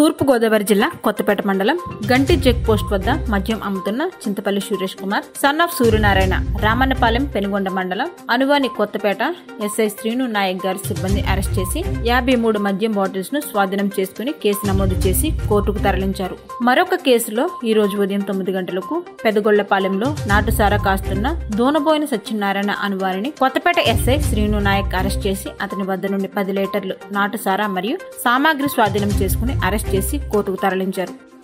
తూర్పుగోదావరి జిల్లా కొత్తపేట మండలం గంటి చెక్ పోస్ట్ వద్ద మద్యం అమ్ముతున్న చింతపల్లి సురేష్ కుమార్ సన్ ఆఫ్ సూర్యనారాయణ రామన్నపాలెం పెనుగొండ మండలం అనువాని కొత్తపేట ఎస్ఐ శ్రీను నాయక్ గారి సిబ్బంది అరెస్ట్ చేసి యాభై మూడు మద్యం బాటిల్స్ ను స్వాధీనం చేసుకుని కేసు నమోదు చేసి కోర్టుకు తరలించారు మరొక కేసులో ఈ రోజు ఉదయం తొమ్మిది గంటలకు పెదగొళ్లపాలెంలో నాటుసారా కాస్తున్న దూనబోయిన సత్యనారాయణ అనువారిని కొత్తపేట ఎస్ఐ శ్రీను నాయక్ అరెస్ట్ చేసి అతని వద్ద నుండి పది లీటర్లు నాటుసారా మరియు సామాగ్రి స్వాధీనం చేసుకుని అరెస్ట్ చేసి కోర్టుకు తరలించారు